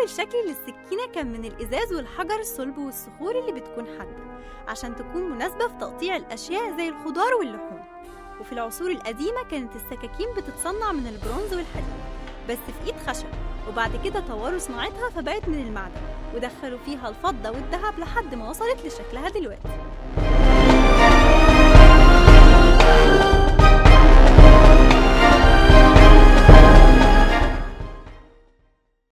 أول شكل للسكينة كان من الإزاز والحجر الصلب والصخور اللي بتكون حادة عشان تكون مناسبة في تقطيع الأشياء زي الخضار واللحوم وفي العصور القديمة كانت السكاكين بتتصنع من البرونز والحديد بس في إيد خشب وبعد كده طوروا صناعتها فبقت من المعدن ودخلوا فيها الفضة والذهب لحد ما وصلت لشكلها دلوقتي